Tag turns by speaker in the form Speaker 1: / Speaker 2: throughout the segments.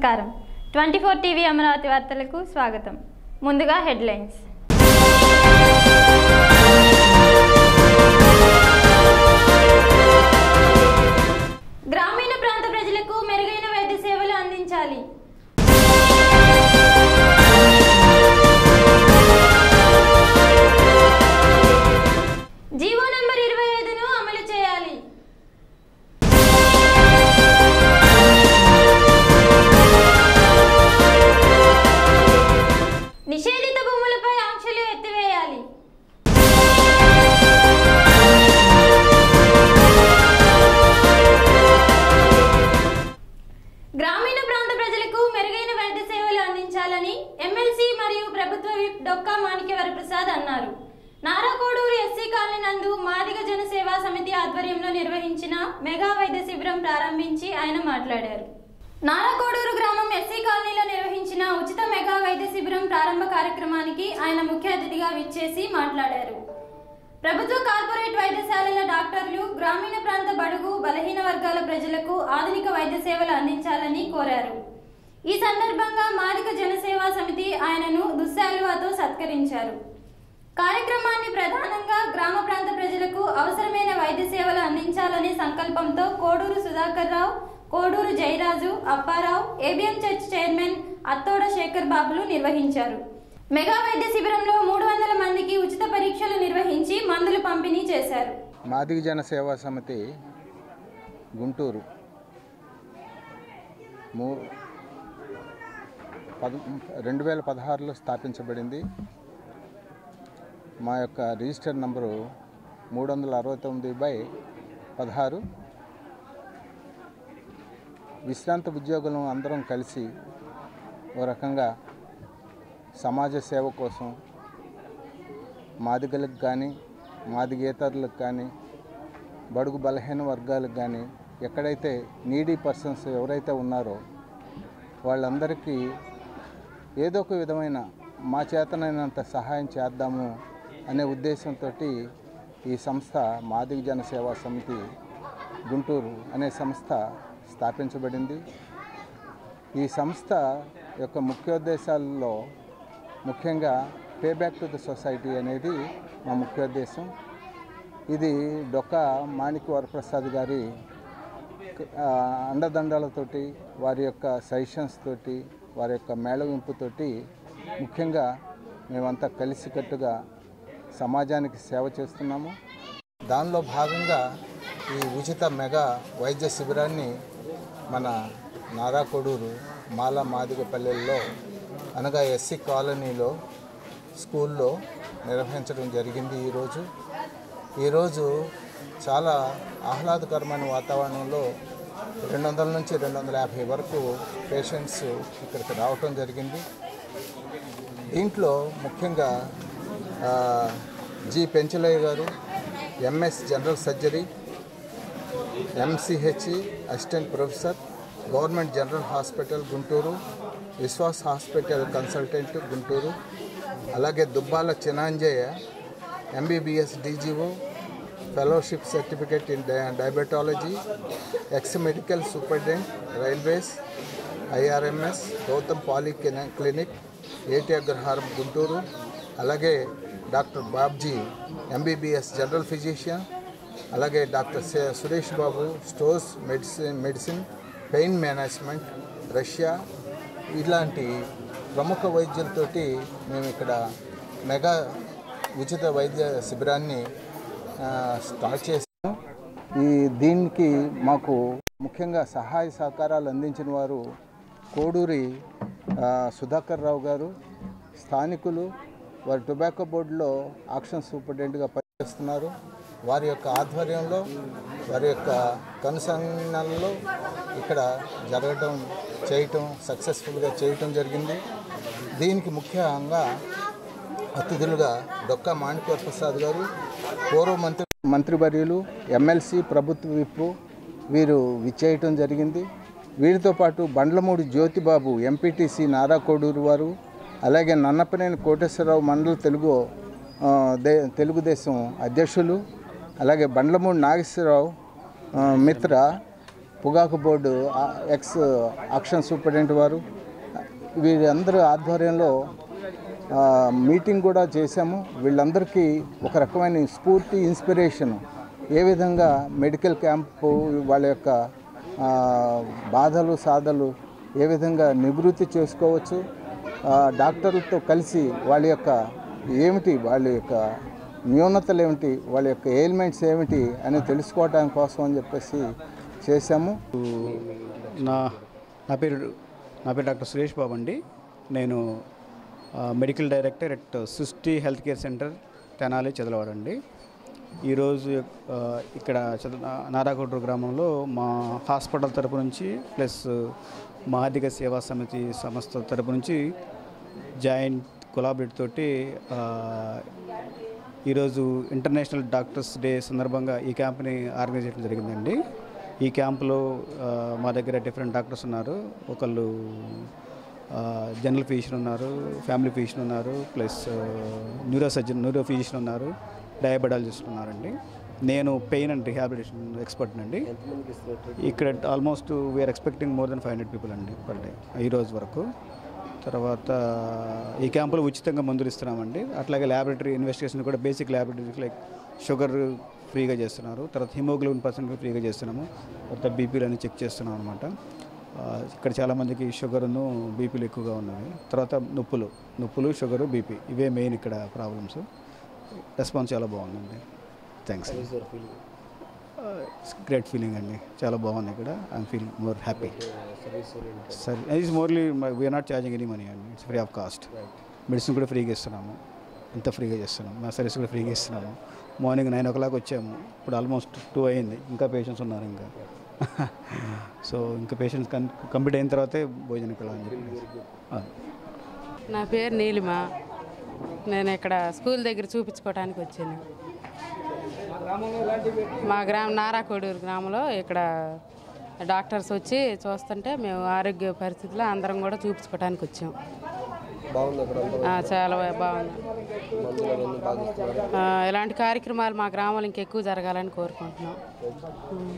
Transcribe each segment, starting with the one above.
Speaker 1: నమస్కారం twenty four TV Amaravati వార్తలకు స్వాగతం ముందుగా హెడ్లైన్స్ గ్రామీణ ప్రాంత ప్రజలకు మెరుగైన వైద్య సేవలు అందించాలి జీవో నంబర్ ఇరవై ఐదును అమలు చేయాలి నిషేధిత భూములపై ఆంక్షలు ఎత్తివేయాలి గ్రామీణ ప్రాంత ప్రజలకు మెరుగైన వైద్య సేవలు అందించాలని ఎమ్మెల్సీ మరియు ప్రభుత్వ విప్ డొక్కా మాణిక్యవర ప్రసాద్ అన్నారు నారాకోడూరు ఎస్సీ కాలనీ నందు మాదిగ జనసేవా సమితి ఆధ్వర్యంలో నిర్వహించిన మెగా వైద్య శిబిరం ప్రారంభించి ఆయన మాట్లాడారు నారాకోడూరు గ్రామం ఎస్సీ కాలనీలో నిర్వహించిన ఉచిత మెగా వైద్య శిబిరం ప్రారంభ కార్యక్రమానికి ఆయన ముఖ్య అతిథిగా విచ్చేసి మాట్లాడారు ప్రభుత్వ కార్పొరేట్ వైద్యశాలల డాక్టర్లు గ్రామీణ ప్రాంత బడుగు బలహీన వర్గాల ప్రజలకు ఆధునిక వైద్య సేవలు అందించాలని కోరారు ఈ సందర్భంగా మాదిక జనసేవా సమితి ఆయనను దుశ్శాలువాతో సత్కరించారు కార్యక్రమాన్ని ప్రధానంగా గ్రామ ప్రాంత ప్రజలకు అవసరమైన వైద్య సేవలు అందించాలనే సంకల్పంతో Koduru Sudhakar Rao Koduru Jayaraju Apparao ABM church chairman Attoda Sekhar బాబులు నిర్వహించారు మెగా వైద్య శిబిరంలో మూడు వందల మందికి ఉచిత పరీక్షలు నిర్వహించి మందులు పంపిణీ చేశారు
Speaker 2: మాదిగ జన సేవా సమితి గుంటూరు మూ పద రెండు వేల పదహారులో స్థాపించబడింది మా యొక్క రిజిస్టర్ నంబరు మూడు వందల అరవై తొమ్మిది బై పదహారు విశ్రాంత ఉద్యోగులను అందరం కలిసి ఓ రకంగా సమాజ సేవ కోసం మాదిగలకు కానీ మాదిగేతరులకు కానీ బడుగు బలహీన వర్గాలకు కానీ ఎక్కడైతే నీడీ పర్సన్స్ ఎవరైతే ఉన్నారో వాళ్ళందరికీ ఏదో ఒక విధమైన మా చేతనైనంత సహాయం చేద్దాము అనే ఉద్దేశంతో ఈ సంస్థ మాదిగ జన సేవా సమితి గుంటూరు అనే సంస్థ స్థాపించబడింది ఈ సంస్థ యొక్క ముఖ్యోద్దేశాలలో ముఖ్యంగా pay back to the society అనేది మా ముఖ్యోద్దేశం ఇది డొక్క మాణిక్ వరప్రసాద్ గారి ఆ, అండదండలతోటి వారి యొక్క సజెషన్స్ తోటి వారి యొక్క మేళవింపుతోటి ముఖ్యంగా మేమంతా కలిసికట్టుగా సమాజానికి సేవ చేస్తున్నాము దానిలో భాగంగా ఈ ఉచిత మెగా వైద్య శిబిరాన్ని మన నారా కొడూరు మాల మాదిగపల్లెల్లో అనగా ఎస్సీ కాలనీలో స్కూల్లో నిర్వహించడం జరిగింది ఈరోజు ఈరోజు చాలా ఆహ్లాదకరమైన వాతావరణంలో రెండు వందల నుంచి రెండు వందల యాభై వరకు పేషెంట్స్ ఇక్కడికి రావటం జరిగింది దీంట్లో ముఖ్యంగా ఆ, G Penchalaiah garu MS general surgery MCH assistant professor government general hospital Guntur Vishwas hospital consultant Guntur అలాగే Dubbala Chinanjaiah MBBS DGO fellowship certificate in diabetology ex medical superintendent railways IRMS Gautam poly clinic at Agraharam Guntur అలాగే doctor Babji MBBS general physician అలాగే doctor సే- Suresh Babu stores medicine medicine pain management Russia ఇలాంటి ప్రముఖ వైద్యులతోటి మేము ఇక్కడ mega ఉచిత వైద్య శిబిరాన్ని ఆ, స్టార్ట్ చేసాము ఈ దీనికి మాకు ముఖ్యంగా సహాయ సహకారాలు అందించిన వారు కోడూరి ఆ, సుధాకర్ రావు గారు స్థానికులు వారి టొబాకో బోర్డులో ఆక్షన్ సూపరింటెండెంట్గా పనిచేస్తున్నారు వారి యొక్క ఆధ్వర్యంలో వారి యొక్క కనుసంధానంలో ఇక్కడ జరగటం చేయటం సక్సెస్ఫుల్గా చేయటం జరిగింది దీనికి ముఖ్యంగా అతిథులుగా డొక్కా మాణిక్య ప్రసాద్ గారు పూర్వ మంత్రి మంత్రివర్యులు ఎమ్మెల్సీ ప్రభుత్వ విప్పు వీరు విచ్చేయటం జరిగింది వీరితో పాటు బండ్లమూడి జ్యోతిబాబు ఎంపీటీసీ నారా కోడూరు వారు అలాగే నన్నపనేని కోటేశ్వరరావు మండల తెలుగు ఆ, దే తెలుగుదేశం అధ్యక్షులు అలాగే బండ్లమూడి నాగేశ్వరరావు ఆ, మిత్ర పొగాకు బోర్డు ఆ, ఎక్స్ అక్షన్ సూపరింటెండెంట్ వారు వీరందరూ ఆధ్వర్యంలో ఆ, మీటింగ్ కూడా చేశాము వీళ్ళందరికీ ఒక రకమైన స్ఫూర్తి ఇన్స్పిరేషన్ ఏ విధంగా మెడికల్ క్యాంపు వాళ్ళ యొక్క ఆ, బాధలు సాధలు ఏ విధంగా నివృత్తి చేసుకోవచ్చు ఆ, డాక్టర్లతో కలిసి వాళ్ళ యొక్క ఏమిటి వాళ్ళ యొక్క న్యూనతలు ఏమిటి వాళ్ళ యొక్క ఎయిల్మెంట్స్ ఏమిటి అని తెలుసుకోవడం కోసం అని చెప్పేసి చేశాము
Speaker 3: నా నా పేరు నా పేరు డాక్టర్ సురేష్ బాబు అండి నేను ఆ, medical director at Srishti health care centre Tenali చదలవాడండి ఈరోజు ఆ, ఇక్కడ చద నారాకోటూరు గ్రామంలో మా హాస్పిటల్ తరపు నుంచి ప్లస్ మా ఆర్థిక సేవా సమితి సంస్థ తరపు నుంచి జాయింట్ కొలాబరేట్ తోటి ఆ, ఈరోజు ఇంటర్నేషనల్ డాక్టర్స్ డే సందర్భంగా ఈ క్యాంప్ని ఆర్గనైజ్ చేయడం జరిగిందండి ఈ క్యాంపులో ఆ, మా దగ్గర డిఫరెంట్ డాక్టర్స్ ఉన్నారు ఒకళ్ళు జనరల్ ఫిజిషియన్ ఉన్నారు ఫ్యామిలీ ఫిజిషియన్ ఉన్నారు plus neuro surgeon neuro physician ఉన్నారు డయాబెటాలజిస్ట్ ఉన్నారండి నేను పెయిన్ అండ్ రిహాబిలిటేషన్ ఎక్స్పర్ట్ అండి ఇక్కడ almost we're expecting more than five hundred people అండి పర్ డే ఈ రోజు వరకు తర్వాత ఈ క్యాంపులో ఉచితంగా మందులు ఇస్తున్నామండి అట్లాగే ల్యాబొరేటరీ ఇన్వెస్టిగేషన్ కూడా బేసిక్ ల్యాబొరేటరీస్ లైక్ షుగర్ ఫ్రీగా చేస్తున్నారు తర్వాత హిమోగ్లోబిన్ పర్సెంట్ ఫ్రీగా చేస్తున్నాము తర్వాత బీపీలు అన్ని చెక్ చేస్తున్నాం అనమాట ఇక్కడ చాలామందికి షుగర్ను బీపీలు ఎక్కువగా ఉన్నవి తర్వాత నొప్పులు నొప్పులు షుగరు బీపీ ఇవే మెయిన్ ఇక్కడ ప్రాబ్లమ్స్ రెస్పాన్స్ చాలా బాగుందండి థ్యాంక్స్ గ్రేట్ ఫీలింగ్ అండి చాలా బాగుంది ఇక్కడ I'm feeling more happy sir it's merely we're not charging any money అండి it's free of cost medicine కూడా ఫ్రీగా ఇస్తున్నాము ఇంత ఫ్రీగా చేస్తున్నాము మా సర్వీస్ కూడా ఫ్రీగా ఇస్తున్నాము మార్నింగ్ నైన్ ఓ క్లాక్ వచ్చాము ఇప్పుడు ఆల్మోస్ట్ టూ అయింది ఇంకా పేషెంట్స్ ఉన్నారు ఇంకా సో ఇంకా పేషెంట్స్ కం కంప్లీట్ అయిన తర్వాతే భోజనంకి వెళ్ళాలని చెప్పి ఆ.
Speaker 4: నా పేరు నీలిమ నేను ఇక్కడ స్కూల్ దగ్గర చూపించుకోవడానికి వచ్చాను మా గ్రామం నారాకోడూరు గ్రామంలో ఇక్కడ డాక్టర్స్ వచ్చి చూస్తుంటే మేము ఆరోగ్య పరిస్థితిలో అందరం కూడా చూపించుకోవడానికి వచ్చాం ఆ, చాలా బాగుంది ఆ, ఇలాంటి కార్యక్రమాలు మా గ్రామంలో ఇంకెక్కువ జరగాలని కోరుకుంటున్నాం ఉం.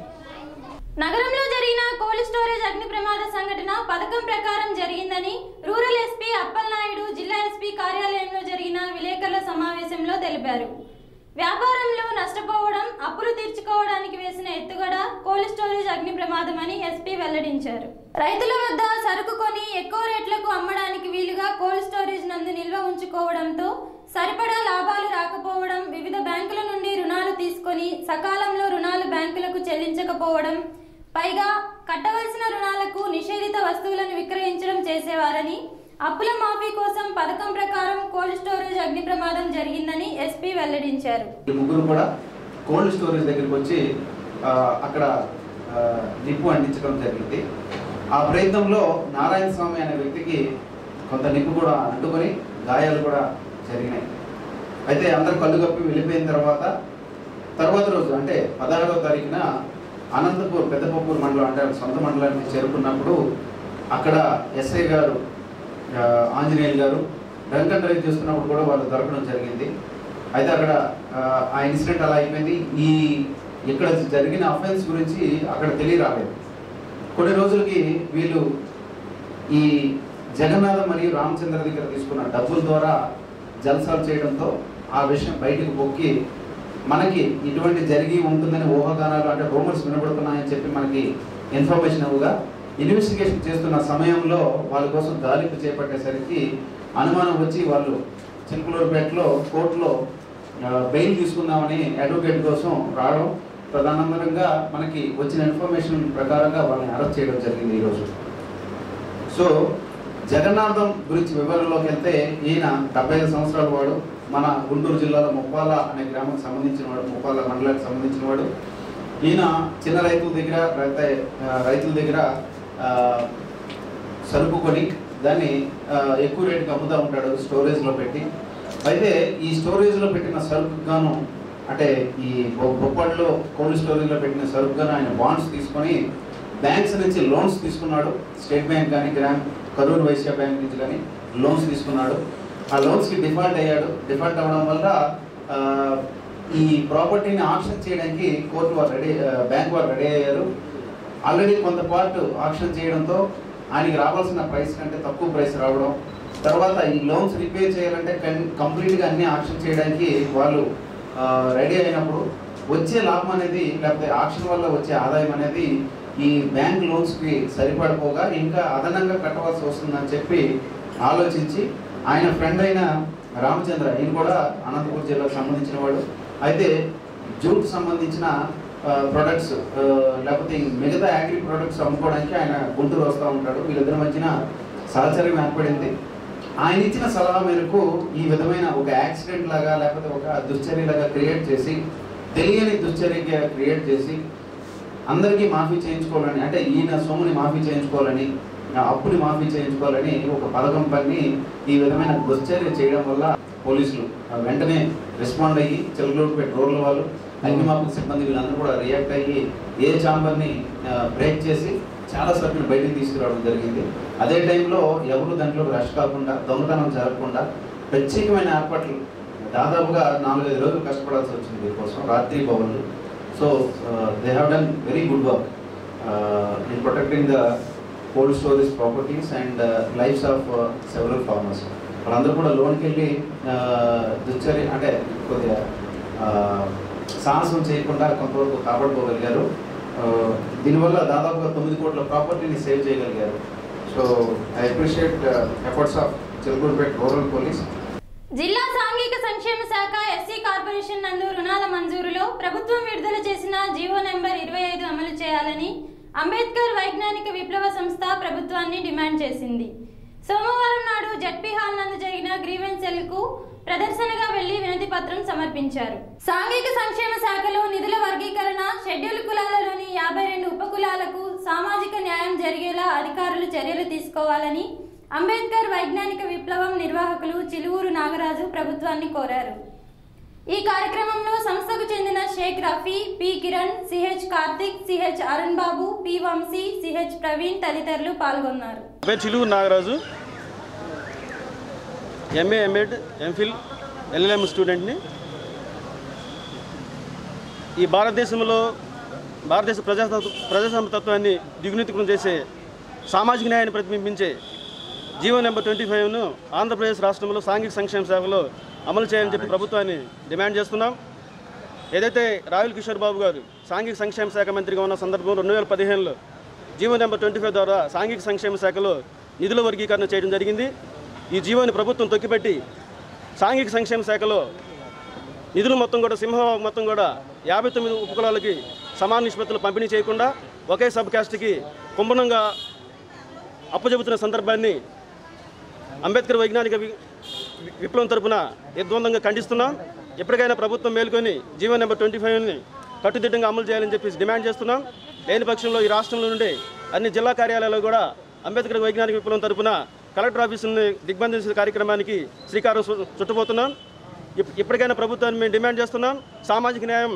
Speaker 1: నగరంలో జరిగిన కోల్డ్ స్టోరేజ్ అగ్ని ప్రమాద సంఘటన పథకం ప్రకారం జరిగిందని రూరల్ ఎస్పీ అప్పలనాయుడు జిల్లా ఎస్పీ కార్యాలయంలో జరిగిన విలేకరుల సమావేశంలో తెలిపారు వ్యాపారంలో నష్టపోవడం అప్పులు తీర్చుకోవడానికి వేసిన ఎత్తుగడ కోల్డ్ స్టోరేజ్ అగ్ని ప్రమాదమని ఎస్పీ వెల్లడించారు రైతుల వద్ద సరుకు కొని ఎక్కువ రేట్లకు అమ్మడానికి వీలుగా కోల్డ్ స్టోరేజ్ నందు నిల్వ ఉంచుకోవడంతో సరిపడా లాభాలు రాకపోవడం వివిధ బ్యాంకుల నుండి రుణాలు తీసుకొని సకాలంలో రుణాలు బ్యాంకులకు చెల్లించకపోవడం పైగా కట్టవలసిన రుణాలకు నిషేధిత వస్తువులను విక్రయించడం చేసేవారని అప్పుల మాఫీ కోసం పథకం ప్రకారం కోల్డ్ స్టోరేజ్ అగ్ని ప్రమాదం జరిగిందని ఎస్పీ వెల్లడించారు
Speaker 5: ఈ ముగ్గురు కూడా కోల్డ్ స్టోరేజ్ దగ్గరికి వచ్చి ఆ, అక్కడ ఆ, నిప్పు అంటించడం జరిగింది ఆ ప్రయత్నంలో నారాయణ స్వామి అనే వ్యక్తికి కొంత నిప్పు కూడా అంటుకొని గాయాలు కూడా జరిగినాయి అయితే అందరు కళ్ళు కప్పి వెళ్ళిపోయిన తర్వాత తర్వాత రోజు అంటే పదహారవ తారీఖున అనంతపూర్ పెద్దపప్పూర్ మండలం అంటే ఆయన సొంత మండలానికి చేరుకున్నప్పుడు అక్కడ ఎస్ఐ గారు ఆ, ఆంజనేయులు గారు డ్రంక్ అండ్ డ్రైవ్ చేస్తున్నప్పుడు కూడా వాళ్ళు దొరకడం జరిగింది అయితే అక్కడ ఆ, ఆ ఇన్సిడెంట్ అలా అయిపోయింది ఈ ఇక్కడ జరిగిన అఫెన్స్ గురించి అక్కడ తెలియరాలేదు కొన్ని రోజులకి వీళ్ళు ఈ జగన్నాథ మరియు రామచంద్ర దగ్గర తీసుకున్న డబ్బుల ద్వారా జల్సాలు చేయడంతో ఆ విషయం బయటకు పొక్కి మనకి ఇటువంటి జరిగి ఉంటుందని ఊహాగానాలు అంటే రూమర్స్ వినబడుతున్నాయని చెప్పి మనకి ఇన్ఫర్మేషన్ ఇవ్వగా ఇన్వెస్టిగేషన్ చేస్తున్న సమయంలో వాళ్ళ కోసం గాలింపు చేపట్టేసరికి అనుమానం వచ్చి వాళ్ళు చిలుకలూరుపేటలో కోర్టులో ఆ, బెయిల్ తీసుకుందామని అడ్వకేట్ కోసం రావడం ప్రధానంగా మనకి వచ్చిన ఇన్ఫర్మేషన్ ప్రకారంగా వాళ్ళని అరెస్ట్ చేయడం జరిగింది ఈరోజు సో జగన్నాథం గురించి వివరంలోకి వెళ్తే ఈయన డెబ్బై ఐదు సంవత్సరాల వాడు మన గుంటూరు జిల్లాలో ముప్పాల అనే గ్రామానికి సంబంధించిన వాడు ముప్పాల మండలానికి సంబంధించిన వాడు ఈయన చిన్న రైతుల దగ్గర రైత ఆ, రైతుల దగ్గర ఆ, సరుకు కొని దాన్ని ఆ, ఎక్కువ రేటుకి అమ్ముతూ ఉంటాడు స్టోరేజ్లో పెట్టి అయితే ఈ స్టోరేజ్లో పెట్టిన సరుకు గాను అంటే ఈ బొ- బొప్పట్లో కోల్డ్ స్టోరేజ్లో పెట్టిన సరుకు గాను ఆయన బాండ్స్ తీసుకొని బ్యాంక్స్ నుంచి లోన్స్ తీసుకున్నాడు స్టేట్ బ్యాంక్ కానీ గ్రామ్ కరూర్ వైశ్య బ్యాంక్ నుంచి కానీ లోన్స్ తీసుకున్నాడు ఆ లోన్స్కి డిఫాల్ట్ అయ్యాడు డిఫాల్ట్ అవ్వడం వల్ల ఆ, ఈ ప్రాపర్టీని ఆప్షన్ చేయడానికి కోర్టు వారు రెడీ బ్యాంక్ వారు రెడీ అయ్యారు ఆల్రెడీ కొంత పార్ట్ ఆక్షన్ చేయడంతో ఆయనకి రావాల్సిన ప్రైస్ కంటే తక్కువ ప్రైస్ రావడం తర్వాత ఈ లోన్స్ రిపేర్ చేయాలంటే కం- కంప్లీట్గా అన్ని ఆక్షన్ చేయడానికి వాళ్ళు రెడీ అయినప్పుడు వచ్చే లాభం అనేది లేకపోతే ఆక్షన్ వల్ల వచ్చే ఆదాయం అనేది ఈ బ్యాంక్ లోన్స్కి సరిపడిపోగా ఇంకా అదనంగా కట్టవలసి వస్తుందని చెప్పి ఆలోచించి ఆయన ఫ్రెండ్ అయిన రామచంద్ర ఈయన కూడా అనంతపురం జిల్లాకు సంబంధించిన వాడు అయితే జూట్ సంబంధించిన ప్రొడక్ట్స్ లేకపోతే ఈ మిగతా అగ్రి ప్రొడక్ట్స్ అమ్ముకోవడానికి ఆయన గుంటూరు వస్తూ ఉంటాడు వీళ్ళిద్దరి మధ్యన సహచర్యం ఏర్పడింది ఆయన ఇచ్చిన సలహా మేరకు ఈ విధమైన ఒక యాక్సిడెంట్ లాగా లేకపోతే ఒక దుశ్చర్యలాగా క్రియేట్ చేసి తెలియని దుశ్చర్యగా క్రియేట్ చేసి అందరికీ మాఫీ చేయించుకోవాలని అంటే ఈయన సొమ్ముని మాఫీ చేయించుకోవాలని ఆ అప్పుని మాఫీ చేయించుకోవాలని ఒక పథకం పని ఈ విధమైన దుశ్చర్య చేయడం వల్ల పోలీసులు ఆ వెంటనే రెస్పాండ్ అయ్యి చిలకలూరుపేట రోడ్ల వాళ్ళు అగ్నిమాపక సిబ్బంది వీళ్ళందరూ కూడా రియాక్ట్ అయ్యి ఏ ఛాంబర్ని బ్రేక్ చేసి చాలా సభ్యులు బయటికి తీసుకురావడం జరిగింది అదే టైంలో ఎవరు దాంట్లో రష్ కాకుండా దొంగతనం జరగకుండా ప్రత్యేకమైన ఏర్పాట్లు దాదాపుగా నాలుగైదు రోజులు కష్టపడాల్సి వచ్చింది దీనికోసం రాత్రి పవన్లు so they have done very good work in protecting the cold storage properties and lifes of several farmers వాళ్ళందరూ కూడా లోన్కి వెళ్ళి దుచ్చరి అంటే కొద్దిగా uh, సాహసం చేయకుండా కొంతవరకు కాపాడుకోగలిగారు Uh, దీనివల్ల దాదాపుగా తొమ్మిది కోట్ల ప్రాపర్టీని సేవ్ చేయగలిగారు so I appreciate efforts of Chilukurupeta rural police
Speaker 1: జిల్లా సాంఘిక సంక్షేమ శాఖ ఎస్సీ కార్పొరేషన్ నందు రుణాల మంజూరులో ప్రభుత్వం విడుదల చేసిన జీవో నెంబర్ ఇరవై ఐదు అమలు చేయాలని అంబేద్కర్ వైజ్ఞానిక విప్లవ సంస్థ ప్రభుత్వాన్ని డిమాండ్ చేసింది సోమవారం నాడు జడ్పీ హాల్ నందు జరిగిన గ్రీవెన్స్ సెల్కు ప్రదర్శనగా వెళ్లి వినతి పత్రం సమర్పించారు సాంఘిక సంక్షేమ శాఖలో నిధుల వర్గీకరణ షెడ్యూల్ కులాలలోని యాభై రెండు ఉపకులాలకు సామాజిక న్యాయం జరిగేలా అధికారులు చర్యలు తీసుకోవాలని అంబేద్కర్ వైజ్ఞానిక విప్లవం నిర్వాహకులు చిలువూరు నాగరాజు ప్రభుత్వాన్ని కోరారు ఈ కార్యక్రమంలో సంస్థకు చెందిన Shaik Rafi P Kiran CH Karthik CH Arun Babu P Vamsi CH Praveen తదితరులు పాల్గొన్నారు
Speaker 6: పేరు Chilugu Nagaraju MA MEd MPhil LLM స్టూడెంట్ని ఈ భారతదేశంలో భారతదేశ ప్రజాతత్వ ప్రజాస్వామ్యతత్వాన్ని దిగునెత్తుకుని చేసే సామాజిక న్యాయాన్ని ప్రతిబింబించే జీవో నెంబర్ ట్వంటీ ఫైవ్ను ఆంధ్రప్రదేశ్ రాష్ట్రంలో సాంఘిక సంక్షేమ శాఖలో అమలు చేయాలని చెప్పి ప్రభుత్వాన్ని డిమాండ్ చేస్తున్నాం ఏదైతే రాహుల్ కిషోర్ బాబు గారు సాంఘిక సంక్షేమ శాఖ మంత్రిగా ఉన్న సందర్భంలో రెండు వేల పదిహేనులో జీవో నెంబర్ ట్వంటీ ఫైవ్ ద్వారా సాంఘిక సంక్షేమ శాఖలో నిధుల వర్గీకరణ చేయడం జరిగింది ఈ జీవోని ప్రభుత్వం తొక్కిపెట్టి సాంఘిక సంక్షేమ శాఖలో నిధులు మొత్తం కూడా సింహం మొత్తం కూడా యాభై తొమ్మిది ఉపకులాలకి సమాన నిష్పత్తులు పంపిణీ చేయకుండా ఒకే సబ్ కాస్ట్కి కుంభనంగా అప్పచెబుతున్న సందర్భాన్ని అంబేద్కర్ వైజ్ఞానిక వి- విప్లవం తరపున నిర్ద్వందంగా ఖండిస్తున్నాం ఎప్పటికైనా ప్రభుత్వం మేల్కొని జీవో నెంబర్ ట్వంటీ ఫైవ్ని కట్టుదిట్టంగా అమలు చేయాలని చెప్పి డిమాండ్ చేస్తున్నాం లేని పక్షంలో ఈ రాష్ట్రంలో నుండి అన్ని జిల్లా కార్యాలయాల్లో కూడా అంబేద్కర్ వైజ్ఞానిక విప్లవం తరపున కలెక్టర్ ఆఫీసుని దిగ్బంధించిన కార్యక్రమానికి శ్రీకారం చు- చుట్టబోతున్నాం ఇప్- ఇప్పటికైనా ప్రభుత్వాన్ని మేము డిమాండ్ చేస్తున్నాం సామాజిక న్యాయం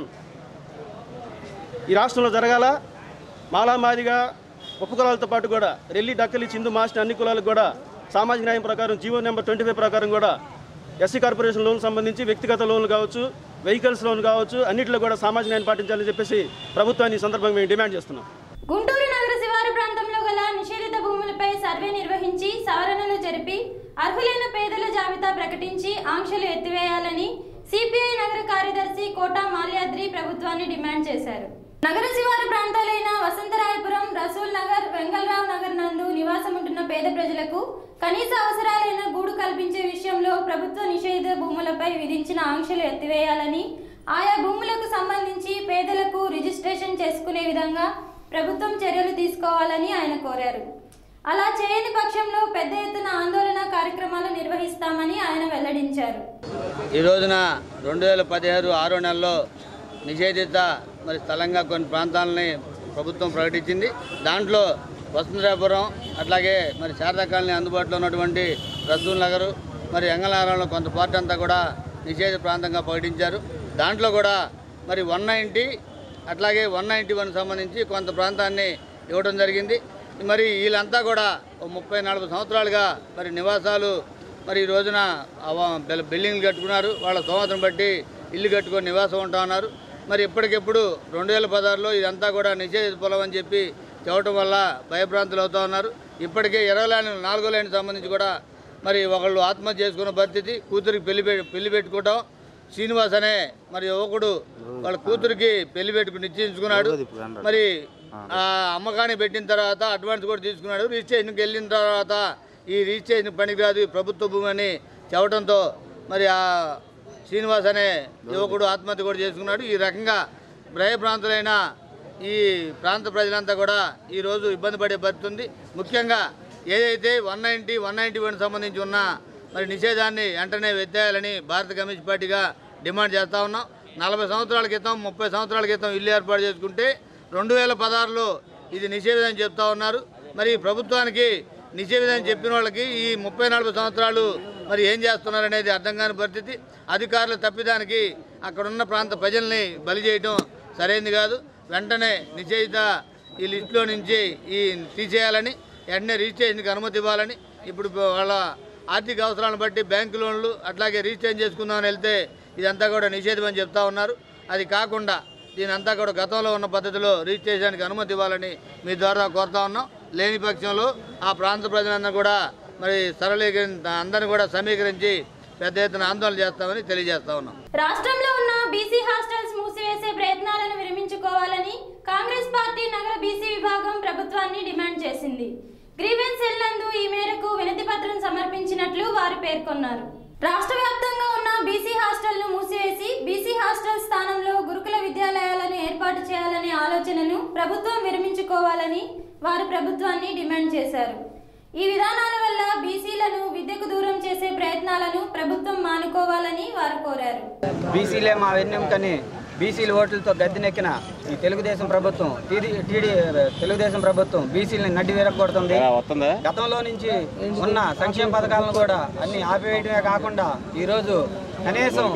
Speaker 6: ఈ రాష్ట్రంలో జరగాల మాలా మాదిగా ఉపకులాలతో పాటు కూడా రెల్లి డక్కలి చిందు మాస్టర్ అన్ని కులాలకు కూడా సామాజిక న్యాయం ప్రకారం జీవో నెంబర్ ట్వంటీ ఫైవ్ ప్రకారం కూడా ఎస్సీ కార్పొరేషన్ లోన్ సంబంధించి వ్యక్తిగత లోన్లు కావచ్చు వెహికల్స్ లోన్ కావచ్చు అన్నింటిలో కూడా సామాజిక న్యాయం పాటించాలని చెప్పేసి ప్రభుత్వాన్ని ఈ సందర్భంగా మేము డిమాండ్ చేస్తున్నాం
Speaker 1: గుంటూరు నగర శివారు ప్రాంతంలో గల నిషేధిత భూములపై సర్వే నిర్వహించి సవరణలు జరిపి అర్హులైన పేదల జాబితా ప్రకటించి ఆంక్షలు ఎత్తివేయాలని సిపిఐ నగర కార్యదర్శి కోటా మాల్యాద్రి ప్రభుత్వాన్ని డిమాండ్ చేశారు నగర శివారు ప్రాంతాలైన వసంతరాయపురం రసూల్ నగర్ వెంగళరావు నగర్ నందు నివాసం ఉంటున్న పేద ప్రజలకు కనీస అవసరాలైన గూడు కల్పించే విషయంలో ప్రభుత్వ నిషేధిత భూములపై విధించిన ఆంక్షలు ఎత్తివేయాలని ఆయా భూములకు సంబంధించి పేదలకు రిజిస్ట్రేషన్ చేసుకునే విధంగా ప్రభుత్వం చర్యలు తీసుకోవాలని ఆయన కోరారు అలా చేయని పక్షంలో పెద్ద ఎత్తున ఆందోళన కార్యక్రమాలు నిర్వహిస్తామని ఆయన వెల్లడించారు
Speaker 7: ఈ రోజున రెండు వేల పదిహేడు ఆరో నెలలో నిషేధిత మరి స్థలంగా కొన్ని ప్రాంతాలని ప్రభుత్వం ప్రకటించింది దాంట్లో వసంతరాపురం అట్లాగే మరి శారదా కాలనీ అందుబాటులో ఉన్నటువంటి రసూల్ నగర్ మరి ఎంగళారంలో కొంత పార్ట్ అంతా కూడా నిషేధ ప్రాంతంగా ప్రకటించారు దాంట్లో కూడా మరి వన్ నైంటీ అట్లాగే వన్ నైంటీ వన్ సంబంధించి కొంత ప్రాంతాన్ని ఇవ్వడం జరిగింది మరి వీళ్ళంతా కూడా ఓ ముప్పై నలభై సంవత్సరాలుగా మరి నివాసాలు మరి ఈ రోజున అవ- బిల్- బిల్డింగ్లు కట్టుకున్నారు వాళ్ళ స్తోమతను బట్టి ఇల్లు కట్టుకొని నివాసం ఉంటా ఉన్నారు మరి ఇప్పటికిప్పుడు రెండు వేల పదహారులో ఇదంతా కూడా నిషేధిత పొలం అని చెప్పి తేవటం వల్ల భయభ్రాంతులు అవుతూ ఉన్నారు ఇప్పటికే ఇరవై లైన్ నాలుగో లైన్ సంబంధించి కూడా మరి ఒకళ్ళు ఆత్మహత్య చేసుకున్న పరిస్థితి కూతురికి పెళ్లి పె- పెళ్లి పెట్టుకోవటం శ్రీనివాస్ అనే మరి యువకుడు వాళ్ళ కూతురికి పెళ్లి పెట్టుకుని నిశ్చయించుకున్నాడు మరి ఆ అమ్మకాన్ని పెట్టిన తర్వాత అడ్వాన్స్ కూడా తీసుకున్నాడు రిజిస్ట్రేషన్కి వెళ్ళిన తర్వాత ఈ రిజిస్ట్రేషన్ పనికిరాదు ఈ ప్రభుత్వ భూమి అని చెప్పడంతో మరి ఆ శ్రీనివాస్ అనే యువకుడు ఆత్మహత్య కూడా చేసుకున్నాడు ఈ రకంగా భయభ్రాంతులైన ఈ ప్రాంత ప్రజలంతా కూడా ఈరోజు ఇబ్బంది పడే పరిస్థితి ఉంది ముఖ్యంగా ఏదైతే one ninety one ninety one సంబంధించి ఉన్న మరి నిషేధాన్ని వెంటనే ఎత్తేయాలని భారత కమ్యూనిస్ట్ పార్టీగా డిమాండ్ చేస్తూ ఉన్నాం నలభై సంవత్సరాల క్రితం ముప్పై సంవత్సరాల క్రితం ఇల్లు ఏర్పాటు చేసుకుంటే రెండు వేల పదహారులో ఇది నిషేధం చెప్తా ఉన్నారు మరి ప్రభుత్వానికి నిషేధం చెప్పిన వాళ్ళకి ఈ ముప్పై నలభై సంవత్సరాలు మరి ఏం చేస్తున్నారు అనేది అర్థం కాని పరిస్థితి అధికారులు తప్పిదానికి అక్కడున్న ప్రాంత ప్రజల్ని బలి చేయటం సరైనది కాదు వెంటనే నిషేధిత ఈ లిస్టులో నుంచి ఈ తీసేయాలని వెంటనే రిజిస్ట్రేషన్కి అనుమతి ఇవ్వాలని ఇప్పుడు వాళ్ళ ఆర్థిక అవసరాలను బట్టి బ్యాంకు లోన్లు అట్లాగే రిజిస్ట్రేషన్ చేసుకుందామని వెళ్తే ఇదంతా కూడా నిషేధం అని చెప్తా ఉన్నారు అది కాకుండా దీని అంతా కూడా గతంలో ఉన్న పద్ధతిలో రిజిస్ట్రేషన్కి అనుమతి ఇవ్వాలని మీ ద్వారా కోరుతా ఉన్నాం లేని పక్షంలో ఆ ప్రాంత ప్రజలందరూ కూడా మరి సరళీకరి అందరిని కూడా సమీకరించి పెద్ద ఎత్తున ఆందోళన చేస్తామని తెలియజేస్తా ఉన్నాం
Speaker 1: రాష్ట్రంలో ఉన్న బీసీ హాస్టల్స్ మూసివేసే ప్రయత్నాలను విరమించుకోవాలని కాంగ్రెస్ పార్టీ నగర బీసీ విభాగం ప్రభుత్వాన్ని డిమాండ్ చేసింది గ్రీవెన్స్ సెల్ నందు ఈ మేరకు వినతి పత్రం సమర్పించినట్లు వారు పేర్కొన్నారు రాష్ట్ర వ్యాప్తంగా ఉన్న బీసీ హాస్టల్ను మూసివేసి బీసీ హాస్టల్ స్థానంలో గురుకుల విద్యాలయాలను ఏర్పాటు చేయాలనే ఆలోచనను ప్రభుత్వం విరమించుకోవాలని వారు ప్రభుత్వాన్ని డిమాండ్ చేశారు ఈ విధానాల వల్ల బీసీలను విద్యకు దూరం చేసే ప్రయత్నాలను ప్రభుత్వం మానుకోవాలని వారు కోరారు
Speaker 8: బీసీలే మా వెన్నెముకని బీసీల ఓట్లతో గద్దెనెక్కిన ఈ తెలుగుదేశం ప్రభుత్వం టీడీ టీడీ తెలుగుదేశం ప్రభుత్వం బీసీలని నడ్డి విరగొడుతుంది గతంలో నుంచి ఉన్న సంక్షేమ పథకాలను కూడా అన్ని ఆపివేయడమే కాకుండా ఈరోజు కనీసం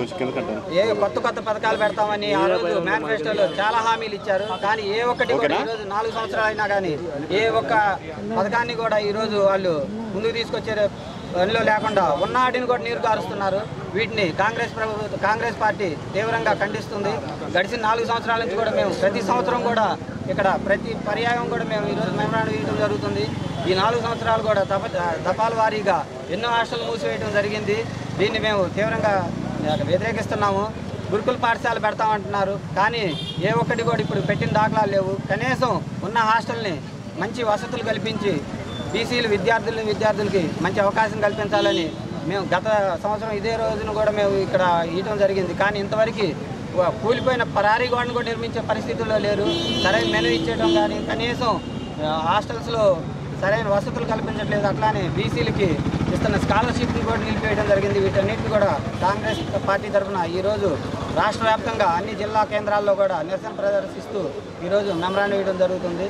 Speaker 8: ఏ కొత్త కొత్త పథకాలు పెడతామని ఆ రోజు మేనిఫెస్టోలో చాలా హామీలు ఇచ్చారు కానీ ఏ ఒక్కటి కూడా ఈ రోజు నాలుగు సంవత్సరాలు అయినా కానీ ఏ ఒక్క పథకాన్ని కూడా ఈ రోజు వాళ్ళు ముందుకు తీసుకొచ్చే పనిలో లేకుండా ఉన్న వాటిని కూడా నీరు కారుస్తున్నారు వీటిని కాంగ్రెస్ ప్రభుత్వ కాంగ్రెస్ పార్టీ తీవ్రంగా ఖండిస్తుంది గడిచిన నాలుగు సంవత్సరాల నుంచి కూడా మేము ప్రతి సంవత్సరం కూడా ఇక్కడ ప్రతి పర్యాయం కూడా మేము ఈరోజు మెమరాండం ఇవ్వడం జరుగుతుంది ఈ నాలుగు సంవత్సరాలు కూడా తప తపాల వారీగా ఎన్నో హాస్టల్ మూసివేయడం జరిగింది దీన్ని మేము తీవ్రంగా వ్యతిరేకిస్తున్నాము గురుకుల పాఠశాల పెడతామంటున్నారు కానీ ఏ ఒక్కటి కూడా ఇప్పుడు పెట్టిన దాఖలాలు లేవు కనీసం ఉన్న హాస్టల్ని మంచి వసతులు కల్పించి బీసీలు విద్యార్థులని విద్యార్థులకి మంచి అవకాశం కల్పించాలని మేము గత సంవత్సరం ఇదే రోజున కూడా మేము ఇక్కడ ఇవ్వడం జరిగింది కానీ ఇంతవరకు వ- కూలిపోయిన పరారీ గోడను కూడా నిర్మించే పరిస్థితుల్లో లేరు సరైన మెను ఇచ్చేయడం కానీ కనీసం ఆ, హాస్టల్స్లో సరైన వసతులు కల్పించట్లేదు అట్లానే బీసీలకి ఇస్తున్న స్కాలర్షిప్ని కూడా నిలిపివేయడం జరిగింది వీటన్నిటిని కూడా కాంగ్రెస్ పార్టీ తరఫున ఈరోజు రాష్ట్ర వ్యాప్తంగా అన్ని జిల్లా కేంద్రాల్లో కూడా నిరసన ప్రదర్శిస్తూ ఈరోజు మెమరాండం ఇవ్వడం జరుగుతుంది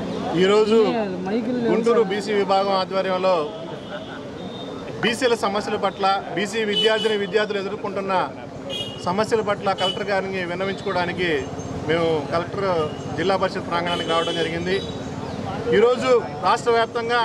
Speaker 9: ఈరోజు గుంటూరు బీసీ విభాగం ఆధ్వర్యంలో బీసీల సమస్యల పట్ల బీసీ విద్యార్థిని విద్యార్థులు ఎదుర్కొంటున్న సమస్యల పట్ల కలెక్టర్ గారిని విన్నవించుకోవడానికి మేము కలెక్టర్ జిల్లా పరిషత్ ప్రాంగణానికి రావడం జరిగింది ఈరోజు రాష్ట్ర వ్యాప్తంగా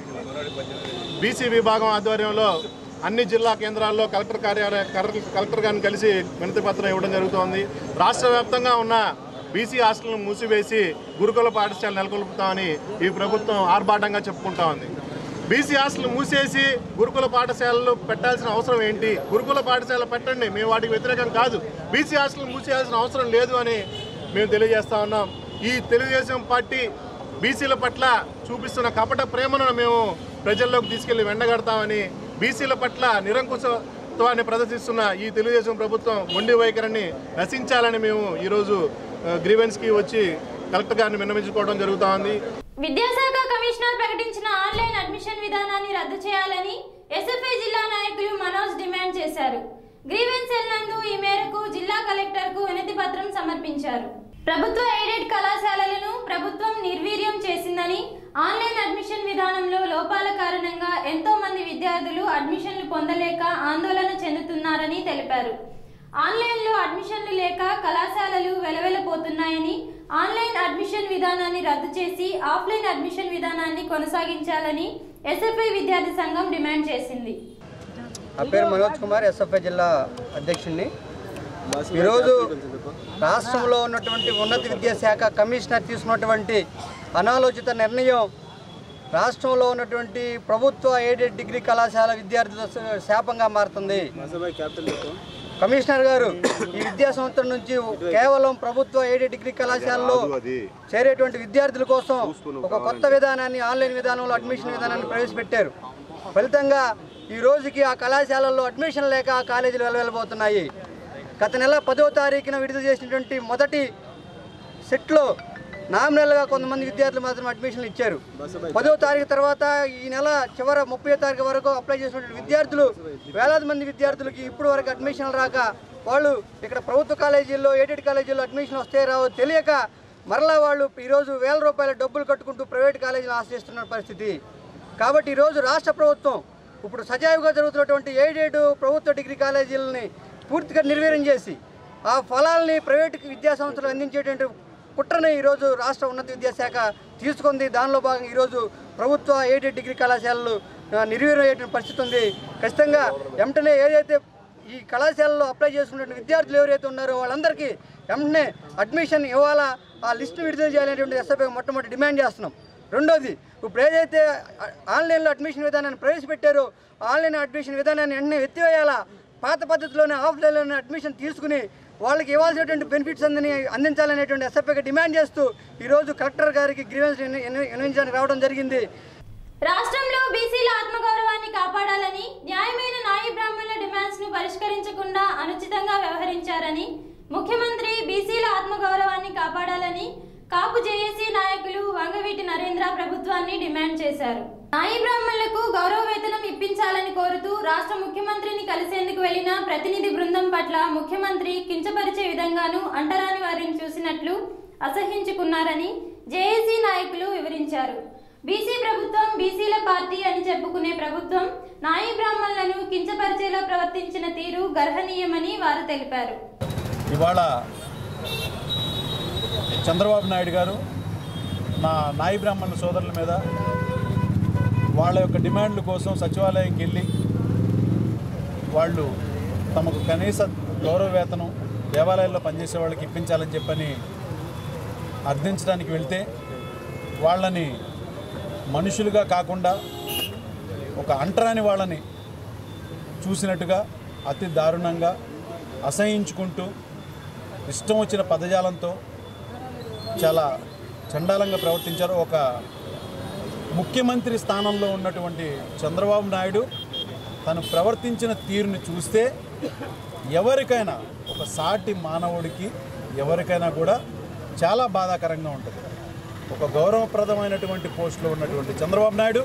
Speaker 9: బీసీ విభాగం ఆధ్వర్యంలో అన్ని జిల్లా కేంద్రాల్లో కలెక్టర్ కార్యాలయ కలెక్టర్ కలెక్టర్ గారిని కలిసి వినతి పత్రం ఇవ్వడం జరుగుతోంది రాష్ట్ర వ్యాప్తంగా ఉన్న బీసీ హాస్టల్ను మూసివేసి గురుకుల పాఠశాల నెలకొల్పుతామని ఈ ప్రభుత్వం ఆర్భాటంగా చెప్పుకుంటా ఉంది బీసీ హాస్టల్ మూసేసి గురుకుల పాఠశాలలు పెట్టాల్సిన అవసరం ఏంటి గురుకుల పాఠశాల పెట్టండి మేము వాటికి వ్యతిరేకం కాదు బీసీ హాస్టల్ మూసేయాల్సిన అవసరం లేదు అని మేము తెలియజేస్తా ఉన్నాం ఈ తెలుగుదేశం పార్టీ బీసీల పట్ల చూపిస్తున్న కపట ప్రేమను మేము ప్రజల్లోకి తీసుకెళ్లి వెండగడతామని బీసీల పట్ల నిరంకుశత్వాన్ని ప్రదర్శిస్తున్న ఈ తెలుగుదేశం ప్రభుత్వం మొండి వైఖరిని నశించాలని మేము ఈరోజు గ్రీవెన్స్కి వచ్చి కలెక్టర్ గారిని విన్నవించుకోవడం జరుగుతూ ఉంది
Speaker 1: విద్యాశాఖ కమిషనర్ ప్రకటించిన ఆన్లైన్ అడ్మిషన్ విధానాన్ని రద్దు చేయాలని ఎస్ఎఫ్ఐ జిల్లా నాయకులు మనోజ్ డిమాండ్ చేశారు గ్రీవెన్స్ సెల్ నందు ఈ మేరకు జిల్లా కలెక్టర్ కు వినతి పత్రం సమర్పించారు ప్రభుత్వ ఎయిడెడ్ కళాశాలలను ప్రభుత్వం నిర్వీర్యం చేసిందని ఆన్లైన్ అడ్మిషన్ విధానంలో లోపాల కారణంగా ఎంతో మంది విద్యార్థులు అడ్మిషన్లు పొందలేక ఆందోళన చెందుతున్నారని తెలిపారు ఆన్లైన్లో అడ్మిషన్లు లేక కళాశాలలు వెలవెలపోతున్నాయని ఆన్లైన్ అడ్మిషన్ విధానాన్ని రద్దు చేసి ఆఫ్లైన్ అడ్మిషన్ విధానాన్ని కొనసాగించాలని ఎస్ఎఫ్ఐ విద్యార్థి సంఘం డిమాండ్ చేసింది
Speaker 8: నా పేరు మనోజ్ కుమార్ ఎస్ఎఫ్ఐ జిల్లా అధ్యక్షుడిని ఈరోజు రాష్ట్రంలో ఉన్నటువంటి ఉన్నత విద్యాశాఖ కమిషనర్ తీసుకున్నటువంటి
Speaker 10: అనాలోచిత నిర్ణయం రాష్ట్రంలో ఉన్నటువంటి ప్రభుత్వ ఎయిడెడ్ డిగ్రీ కళాశాల విద్యార్థుల శ- శాపంగా మారుతుంది కమిషనర్ గారు ఈ విద్యా సంవత్సరం నుంచి కేవలం ప్రభుత్వ ఎయిడెడ్ డిగ్రీ కళాశాలలో చేరేటువంటి విద్యార్థుల కోసం ఒక కొత్త విధానాన్ని ఆన్లైన్ విధానంలో అడ్మిషన్ విధానాన్ని ప్రవేశపెట్టారు ఫలితంగా ఈ రోజుకి ఆ కళాశాలల్లో అడ్మిషన్ లేక ఆ కాలేజీలు వెళ్ళబోతున్నాయి గత నెల పదో తారీఖున విడుదల చేసినటువంటి మొదటి సెట్లో నామినల్గా కొంతమంది విద్యార్థులు మాత్రం అడ్మిషన్లు ఇచ్చారు పదో తారీఖు తర్వాత ఈ నెల చివర ముప్పై తారీఖు వరకు అప్లై చేసినటువంటి విద్యార్థులు వేలాది మంది విద్యార్థులకి ఇప్పుడు వరకు అడ్మిషన్లు రాక వాళ్ళు ఇక్కడ ప్రభుత్వ కాలేజీల్లో ఎయిడెడ్ కాలేజీల్లో అడ్మిషన్ వస్తే రావో తెలియక మరలా వాళ్ళు ఈరోజు వేల రూపాయల డబ్బులు కట్టుకుంటూ ప్రైవేట్ కాలేజీలు ఆశ్రయిస్తున్న పరిస్థితి కాబట్టి ఈరోజు రాష్ట్ర ప్రభుత్వం ఇప్పుడు సజావుగా జరుగుతున్నటువంటి ఎయిడెడ్ ప్రభుత్వ డిగ్రీ కాలేజీలని పూర్తిగా నిర్వీర్యం చేసి ఆ ఫలాల్ని ప్రైవేట్ విద్యా సంస్థలు అందించేటువంటి కుట్రని ఈరోజు రాష్ట్ర ఉన్నత విద్యాశాఖ తీసుకుంది దానిలో భాగంగా ఈరోజు ప్రభుత్వ ఎయిడెడ్ డిగ్రీ కళాశాలలు ఆ, నిర్వీర్యం అయ్యేటువంటి పరిస్థితి ఉంది ఖచ్చితంగా వెంటనే ఏదైతే ఈ కళాశాలలో అప్లై చేసుకున్న విద్యార్థులు ఎవరైతే ఉన్నారో వాళ్ళందరికీ వెంటనే అడ్మిషన్ ఇవ్వాలా ఆ లిస్టు విడుదల చేయాలనేటువంటి ఎస్ఎఫ్ఐ మొట్టమొదటి డిమాండ్ చేస్తున్నాం రెండోది ఇప్పుడు ఏదైతే ఆ- ఆన్లైన్లో అడ్మిషన్ విధానాన్ని ప్రవేశపెట్టారో ఆన్లైన్ అడ్మిషన్ విధానాన్ని వెంటనే ఎత్తివేయాలా పాత పద్ధతిలోనే ఆఫ్లైన్లోనే అడ్మిషన్ తీసుకుని వాళ్ళకి ఇవ్వాల్సినటువంటి బెనిఫిట్స్ అందని అందించాలనేటువంటి ఎస్ఎఫ్ఐకి డిమాండ్ చేస్తూ ఈరోజు కలెక్టర్ గారికి గ్రీవెన్స్ వినియోగించడానికి రావడం జరిగింది
Speaker 1: రాష్ట్రంలో బీసీల ఆత్మగౌరవాన్ని కాపాడాలని న్యాయమైన నాయ బ్రాహ్మణుల డిమాండ్స్ ను పరిష్కరించకుండా అనుచితంగా వ్యవహరించారని ముఖ్యమంత్రి బీసీల ఆత్మగౌరవాన్ని కాపాడాలని కాపు జేఏసీ నాయకులు వంగవీటి నరేంద్ర ప్రభుత్వాన్ని డిమాండ్ చేశారు నాయి బ్రాహ్మణులకు గౌరవ వేతనం ఇప్పించాలని కోరుతూ రాష్ట్ర ముఖ్యమంత్రిని కలిసేందుకు వెళ్లిన ప్రతినిధి బృందం పట్ల ముఖ్యమంత్రి కించపరిచే విధంగాను అంటరాని వారిని చూసినట్లు అసహించుకున్నారని జేఏసీ నాయకులు వివరించారు బీసీ ప్రభుత్వం బీసీల పార్టీ అని చెప్పుకునే ప్రభుత్వం నాయి బ్రాహ్మణులను కించపరిచేలా ప్రవర్తించిన తీరు గర్హనీయమని వారు తెలిపారు
Speaker 11: ఇవాళ చంద్రబాబు నాయుడు గారు నా నాయి బ్రాహ్మణ సోదరుల మీద వాళ్ళ యొక్క డిమాండ్ల కోసం సచివాలయంకి వెళ్ళి వాళ్ళు తమకు కనీస గౌరవ వేతనం దేవాలయాల్లో పనిచేసే వాళ్ళకి ఇప్పించాలని చెప్పని అర్థించడానికి వెళ్తే వాళ్ళని మనుషులుగా కాకుండా ఒక అంటరాని వాళ్ళని చూసినట్టుగా అతి దారుణంగా అసహించుకుంటూ ఇష్టం వచ్చిన పదజాలంతో చాలా చండాలంగా ప్రవర్తించారు ఒక ముఖ్యమంత్రి స్థానంలో ఉన్నటువంటి చంద్రబాబు నాయుడు తను ప్రవర్తించిన తీరుని చూస్తే ఎవరికైనా ఒక సాటి మానవుడికి ఎవరికైనా కూడా చాలా బాధాకరంగా ఉంటుంది ఒక గౌరవప్రదమైనటువంటి పోస్టులో ఉన్నటువంటి చంద్రబాబు నాయుడు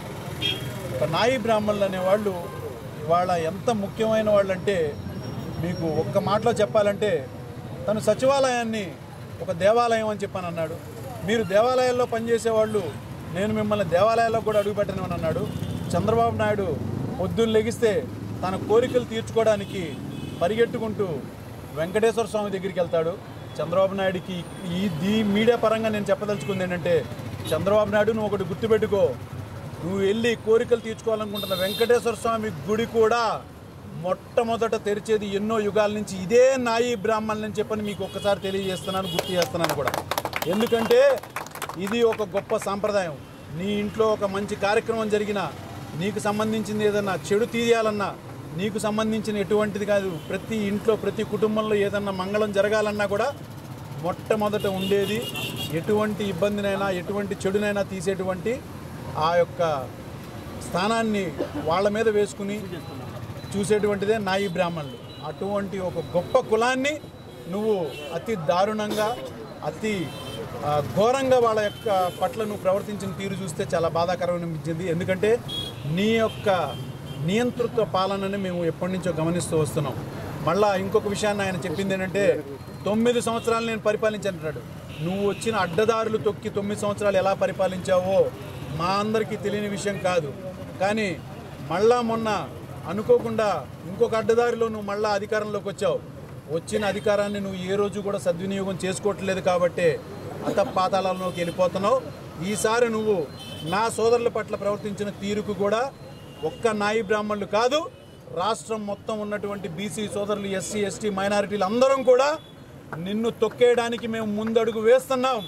Speaker 11: ఒక నాయి బ్రాహ్మణులు అనేవాళ్ళు ఇవాళ ఎంత ముఖ్యమైన వాళ్ళంటే మీకు ఒక్క మాటలో చెప్పాలంటే తను సచివాలయాన్ని ఒక దేవాలయం అని చెప్పని అన్నాడు మీరు దేవాలయాల్లో పనిచేసే వాళ్ళు నేను మిమ్మల్ని దేవాలయాల్లో కూడా అడుగుపెట్టనని అన్నాడు చంద్రబాబు నాయుడు పొద్దున్న లెగిస్తే తన కోరికలు తీర్చుకోవడానికి పరిగెట్టుకుంటూ వెంకటేశ్వర స్వామి దగ్గరికి వెళ్తాడు చంద్రబాబు నాయుడికి ఈ దీ మీడియా పరంగా నేను చెప్పదలుచుకుంది ఏంటంటే చంద్రబాబు నాయుడు నువ్వు ఒకటి గుర్తుపెట్టుకో నువ్వు వెళ్ళి కోరికలు తీర్చుకోవాలనుకుంటున్న వెంకటేశ్వర స్వామి గుడి కూడా మొట్టమొదట తెరిచేది ఎన్నో యుగాల నుంచి ఇదే నాయి బ్రాహ్మణులు అని చెప్పని మీకు ఒక్కసారి తెలియజేస్తున్నాను గుర్తు చేస్తున్నాను కూడా ఎందుకంటే ఇది ఒక గొప్ప సాంప్రదాయం నీ ఇంట్లో ఒక మంచి కార్యక్రమం జరిగినా నీకు సంబంధించింది ఏదన్నా చెడు తీయాలన్నా నీకు సంబంధించిన ఎటువంటిది కాదు ప్రతి ఇంట్లో ప్రతి కుటుంబంలో ఏదన్నా మంగళం జరగాలన్నా కూడా మొట్టమొదట ఉండేది ఎటువంటి ఇబ్బందినైనా ఎటువంటి చెడునైనా తీసేటువంటి ఆ యొక్క స్థానాన్ని వాళ్ళ మీద వేసుకుని చూసేటువంటిదే నాయి బ్రాహ్మణులు అటువంటి ఒక గొప్ప కులాన్ని నువ్వు అతి దారుణంగా అతి ఆ, ఘోరంగా వాళ్ళ యొక్క పట్ల నువ్వు ప్రవర్తించిన తీరు చూస్తే చాలా బాధాకరం అనిపించింది ఎందుకంటే నీ యొక్క నియంతృత్వ పాలనని మేము ఎప్పటి నుంచో గమనిస్తూ వస్తున్నాం మళ్ళా ఇంకొక విషయాన్ని ఆయన చెప్పింది ఏంటంటే తొమ్మిది సంవత్సరాలు నేను పరిపాలించానంటాడు నువ్వు వచ్చిన అడ్డదారులు తొక్కి తొమ్మిది సంవత్సరాలు ఎలా పరిపాలించావో మా అందరికీ తెలియని విషయం కాదు కానీ మళ్ళా మొన్న అనుకోకుండా ఇంకొక అడ్డదారిలో నువ్వు మళ్ళా అధికారంలోకి వచ్చావు వచ్చిన అధికారాన్ని నువ్వు ఏ రోజు కూడా సద్వినియోగం చేసుకోవట్లేదు కాబట్టే అత పాతాళంలోకి వెళ్ళిపోతున్నావు ఈసారి నువ్వు నా సోదరుల పట్ల ప్రవర్తించిన తీరుకు కూడా ఒక్క నాయి బ్రాహ్మణులు కాదు రాష్ట్రం మొత్తం ఉన్నటువంటి బీసీ సోదరులు ఎస్సీ ఎస్టీ మైనారిటీలు అందరం కూడా నిన్ను తొక్కేయడానికి మేము ముందడుగు వేస్తున్నాం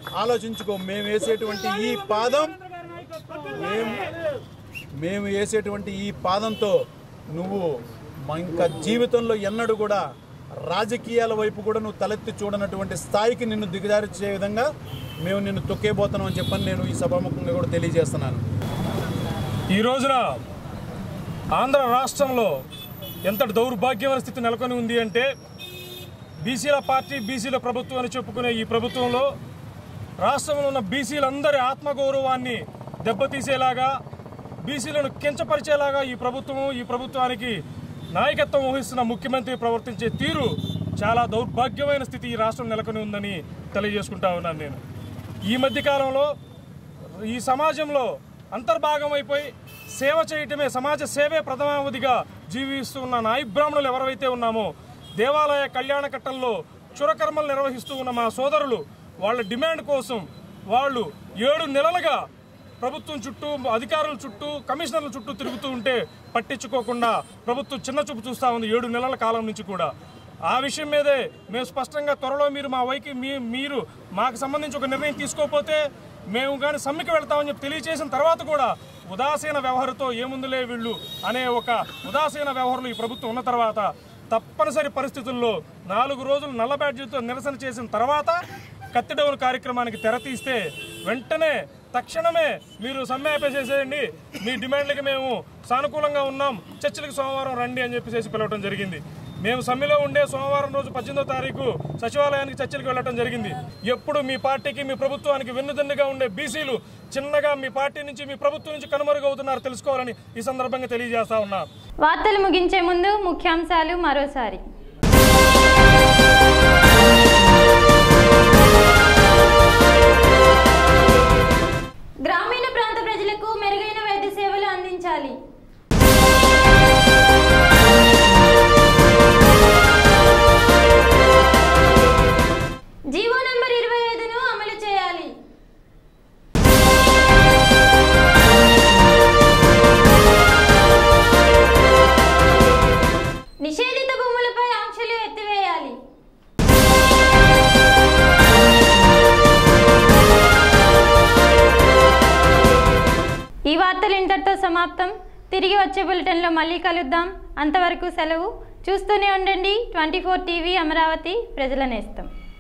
Speaker 11: ఆలోచించుకో మేము వేసేటువంటి ఈ పాదం మేము మేము వేసేటువంటి ఈ పాదంతో నువ్వు మ- ఇంకా జీవితంలో ఎన్నడూ కూడా రాజకీయాల వైపు కూడా నువ్వు తలెత్తి చూడనటువంటి స్థాయికి నిన్ను దిగజారించే విధంగా మేము నిన్ను తొక్కేబోతున్నాం అని చెప్పని నేను ఈ సభాముఖంగా కూడా తెలియజేస్తున్నాను
Speaker 12: ఈ రోజున ఆంధ్ర రాష్ట్రంలో ఎంతటి దౌర్భాగ్యమైన స్థితి నెలకొని ఉంది అంటే బీసీల పార్టీ బీసీల ప్రభుత్వం అని చెప్పుకునే ఈ ప్రభుత్వంలో రాష్ట్రంలో ఉన్న బీసీలందరి ఆత్మగౌరవాన్ని దెబ్బతీసేలాగా బీసీలను కించపరిచేలాగా ఈ ప్రభుత్వం ఈ ప్రభుత్వానికి నాయకత్వం వహిస్తున్న ముఖ్యమంత్రి ప్రవర్తించే తీరు చాలా దౌర్భాగ్యమైన స్థితి ఈ రాష్ట్రం నెలకొని ఉందని తెలియజేసుకుంటా ఉన్నాను నేను ఈ మధ్య కాలంలో ఈ సమాజంలో అంతర్భాగం అయిపోయి సేవ చేయటమే సమాజ సేవే ప్రథమావధిగా జీవిస్తున్న నాయి బ్రాహ్మణులు ఎవరైతే ఉన్నామో దేవాలయ కళ్యాణ కట్టంలో చురకర్మలు నిర్వహిస్తూ ఉన్న మా సోదరులు వాళ్ళ డిమాండ్ కోసం వాళ్ళు ఏడు నెలలుగా ప్రభుత్వం చుట్టూ అధికారుల చుట్టూ కమిషనర్ల చుట్టూ తిరుగుతూ ఉంటే పట్టించుకోకుండా ప్రభుత్వం చిన్న చూపు చూస్తూ ఉంది ఏడు నెలల కాలం నుంచి కూడా ఆ విషయం మీదే మేము స్పష్టంగా త్వరలో మీరు మా వైకి మీ మీరు మాకు సంబంధించి ఒక నిర్ణయం తీసుకోకపోతే మేము కానీ సమ్మెకి వెళ్తామని చెప్పి తెలియజేసిన తర్వాత కూడా ఉదాసీన వ్యవహారంతో ఏముందులే వీళ్ళు అనే ఒక ఉదాసీన వ్యవహారంలో ఈ ప్రభుత్వం ఉన్న తర్వాత తప్పనిసరి పరిస్థితుల్లో నాలుగు రోజులు నల్ల బ్యాడ్జీతో నిరసన చేసిన తర్వాత కత్తిడవుల కార్యక్రమానికి తెర తీస్తే వెంటనే తక్షణమే మీరు సమ్మె ఆపేసేసేయండి మీ డిమాండ్లకి మేము సానుకూలంగా ఉన్నాం చర్చలకు సోమవారం రండి అని చెప్పేసి పిలవడం జరిగింది మేము సమ్మెలో ఉండే సోమవారం రోజు పద్దెనిమిదో తారీఖు సచివాలయానికి చర్చలకు వెళ్ళడం జరిగింది ఎప్పుడు మీ పార్టీకి మీ ప్రభుత్వానికి వెన్నుదన్నుగా ఉండే బీసీలు చిన్నగా మీ పార్టీ నుంచి మీ ప్రభుత్వం నుంచి కనుమరుగవుతున్నారు తెలుసుకోవాలని ఈ సందర్భంగా తెలియజేస్తా ఉన్నా
Speaker 1: వార్తలు ముగించే ముందు ముఖ్యాంశాలు మరోసారి గ్రామీణ ప్రాంత ప్రజలకు మెరుగైన వైద్య సేవలు అందించాలి జీవో నంబర్ ఇరవై ఐదును అమలు చేయాలి నిషేధిత భూములపై ఆంక్షలు ఎత్తివేయాలి ఈ వార్తలు ఇంతటితో సమాప్తం తిరిగి వచ్చే బులెటిన్లో మళ్ళీ కలుద్దాం అంతవరకు సెలవు చూస్తూనే ఉండండి ట్వంటీ ఫోర్ టీవీ అమరావతి ప్రజల నేస్తం